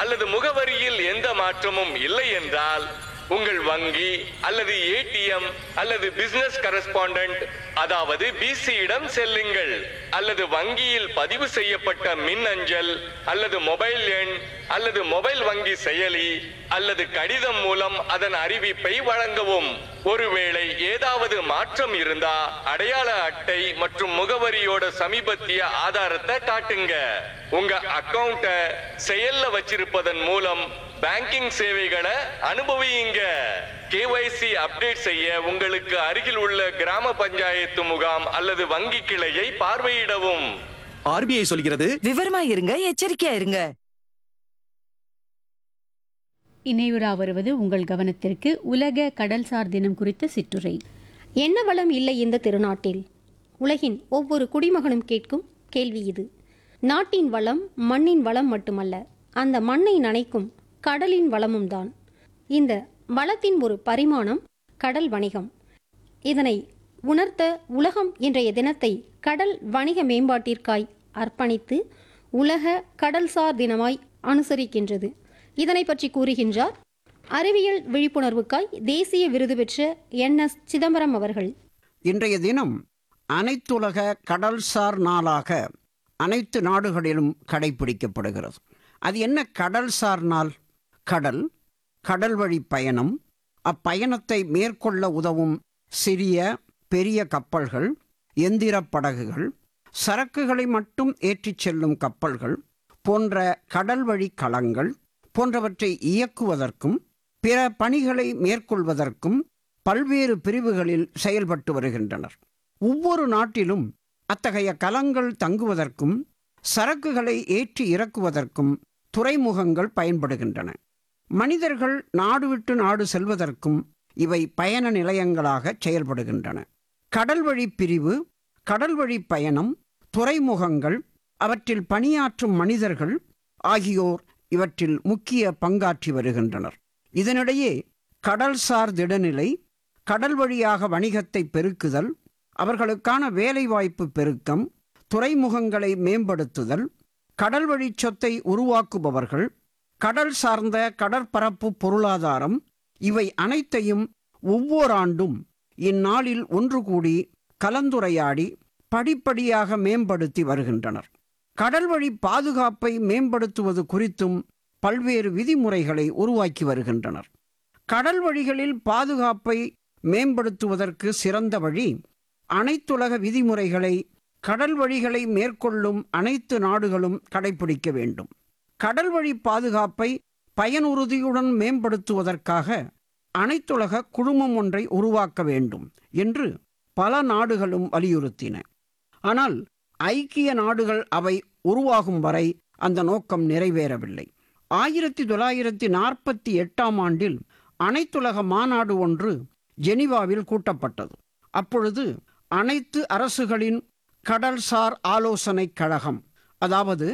அல்லது முகவரியில் எந்த மாற்றமும் இல்லை என்றால் உங்கள் வங்கி அல்லது ஏடிஎம் அல்லது பிசினஸ் கரஸ்பாண்டன்ட் அதாவது பிசியிடம் செல்லுங்கள் அல்லது வங்கியில் பதிவு செய்யப்பட்ட மின் அஞ்சல் அல்லது மொபைல் எண் அல்லது மொபைல் வங்கி செயலி அல்லது கடிதம் மூலம் அதன் அறிவிப்பை வழங்கவும் ஒருவேளை ஏதாவது மாற்றம் இருந்தா அடையாள அட்டை மற்றும் முகவரியோட சமீபத்திய ஆதாரத்தை காட்டுங்க உங்க அக்கவுண்ட செயல்ல வச்சிருப்பதன் மூலம் பேங்கிங் சேவைகளை அனுபவியுங்க கேஒய்சி அப்டேட் செய்ய உங்களுக்கு அருகில் உள்ள கிராம பஞ்சாயத்து முகாம் அல்லது வங்கி கிளையை பார்வையிடவும் ஆர்பிஐ சொல்கிறது விவரமா இருங்க எச்சரிக்கையா இருங்க இணையுறா வருவது உங்கள் கவனத்திற்கு உலக கடல்சார் தினம் குறித்த சிற்றுரை என்ன வளம் இல்லை இந்த திருநாட்டில் உலகின் ஒவ்வொரு குடிமகனும் கேட்கும் கேள்வி இது நாட்டின் வளம் மண்ணின் வளம் மட்டுமல்ல அந்த மண்ணை நனைக்கும் கடலின் வளமும் தான் இந்த வளத்தின் ஒரு பரிமாணம் கடல் வணிகம் இதனை உணர்த்த உலகம் இன்றைய தினத்தை கடல் வணிக மேம்பாட்டிற்காய் அர்ப்பணித்து உலக கடல்சார் தினமாய் அனுசரிக்கின்றது இதனை பற்றி கூறுகின்றார் அறிவியல் விழிப்புணர்வுக்காய் தேசிய விருது பெற்ற என் எஸ் சிதம்பரம் அவர்கள் இன்றைய தினம் அனைத்துலக கடல்சார் நாளாக அனைத்து நாடுகளிலும் கடைபிடிக்கப்படுகிறது அது என்ன கடல்சார் நாள் கடல் கடல் வழி பயணம் அப்பயணத்தை மேற்கொள்ள உதவும் சிறிய பெரிய கப்பல்கள் எந்திரப் படகுகள் சரக்குகளை மட்டும் ஏற்றிச் செல்லும் கப்பல்கள் போன்ற கடல் வழி களங்கள் போன்றவற்றை இயக்குவதற்கும் பிற பணிகளை மேற்கொள்வதற்கும் பல்வேறு பிரிவுகளில் செயல்பட்டு வருகின்றனர் ஒவ்வொரு நாட்டிலும் அத்தகைய கலங்கள் தங்குவதற்கும் சரக்குகளை ஏற்றி இறக்குவதற்கும் துறைமுகங்கள் பயன்படுகின்றன மனிதர்கள் நாடு விட்டு நாடு செல்வதற்கும் இவை பயண நிலையங்களாக செயல்படுகின்றன கடல் வழி பிரிவு கடல் வழி பயணம் துறைமுகங்கள் அவற்றில் பணியாற்றும் மனிதர்கள் ஆகியோர் இவற்றில் முக்கிய பங்காற்றி வருகின்றனர் இதனிடையே கடல்சார் திடநிலை கடல் வழியாக வணிகத்தை பெருக்குதல் அவர்களுக்கான வேலைவாய்ப்பு பெருக்கம் துறைமுகங்களை மேம்படுத்துதல் கடல் வழி சொத்தை உருவாக்குபவர்கள் கடல் சார்ந்த கடற்பரப்பு பொருளாதாரம் இவை அனைத்தையும் ஒவ்வொரு ஆண்டும் இந்நாளில் ஒன்று கூடி கலந்துரையாடி படிப்படியாக மேம்படுத்தி வருகின்றனர் கடல் வழி பாதுகாப்பை மேம்படுத்துவது குறித்தும் பல்வேறு விதிமுறைகளை உருவாக்கி வருகின்றனர் கடல் வழிகளில் பாதுகாப்பை மேம்படுத்துவதற்கு சிறந்த வழி அனைத்துலக விதிமுறைகளை கடல் வழிகளை மேற்கொள்ளும் அனைத்து நாடுகளும் கடைபிடிக்க வேண்டும் கடல் வழி பாதுகாப்பை பயனுறுதியுடன் மேம்படுத்துவதற்காக அனைத்துலக குழுமம் ஒன்றை உருவாக்க வேண்டும் என்று பல நாடுகளும் வலியுறுத்தின ஆனால் ஐக்கிய நாடுகள் அவை உருவாகும் வரை அந்த நோக்கம் நிறைவேறவில்லை ஆயிரத்தி தொள்ளாயிரத்தி நாற்பத்தி எட்டாம் ஆண்டில் அனைத்துலக மாநாடு ஒன்று ஜெனீவாவில் கூட்டப்பட்டது அப்பொழுது அனைத்து அரசுகளின் கடல்சார் ஆலோசனைக் கழகம் அதாவது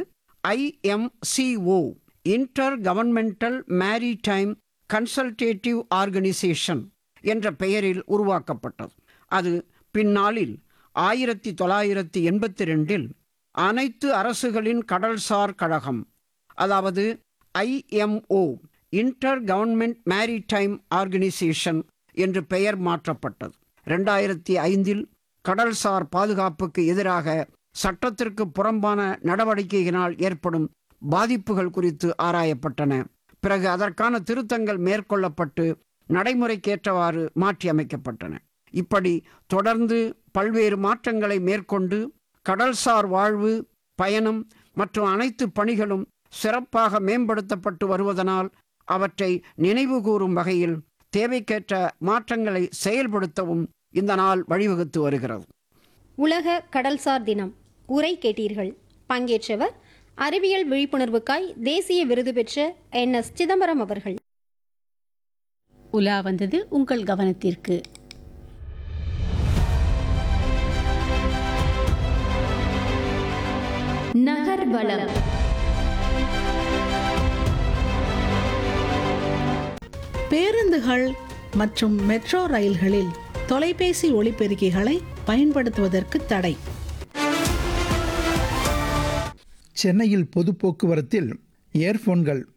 IMCO intergovernmental maritime consultative organisation என்ற பெயரில் உருவாக்கப்பட்டது அது பின்னாளில் ஆயிரத்தி தொள்ளாயிரத்தி எண்பத்தி ரெண்டில் அனைத்து அரசுகளின் கடல்சார் கழகம் அதாவது IMO inter government maritime organisation என்று பெயர் மாற்றப்பட்டது ரெண்டாயிரத்தி ஐந்தில் கடல்சார் பாதுகாப்புக்கு எதிராக சட்டத்திற்கு புறம்பான நடவடிக்கையினால் ஏற்படும் பாதிப்புகள் குறித்து ஆராயப்பட்டன பிறகு அதற்கான திருத்தங்கள் மேற்கொள்ளப்பட்டு நடைமுறைக்கேற்றவாறு மாற்றியமைக்கப்பட்டன இப்படி தொடர்ந்து பல்வேறு மாற்றங்களை மேற்கொண்டு கடல்சார் வாழ்வு பயணம் மற்றும் அனைத்து பணிகளும் சிறப்பாக மேம்படுத்தப்பட்டு வருவதனால் அவற்றை நினைவுகூரும் வகையில் தேவைக்கேற்ற மாற்றங்களை செயல்படுத்தவும் இந்த நாள் வழிவகுத்து வருகிறது உலக கடல்சார் தினம் உரை கேட்டீர்கள் பங்கேற்றவர் அறிவியல் விழிப்புணர்வுக்காய் தேசிய விருது பெற்ற என் எஸ் சிதம்பரம் அவர்கள் உலா வந்தது உங்கள் கவனத்திற்கு நகர்வலம் பேருந்துகள் மற்றும் மெட்ரோ ரயில்களில் தொலைபேசி ஒலிபெருக்கிகளை பயன்படுத்துவதற்கு தடை சென்னையில் பொது போக்குவரத்தில் இயர்போன்கள்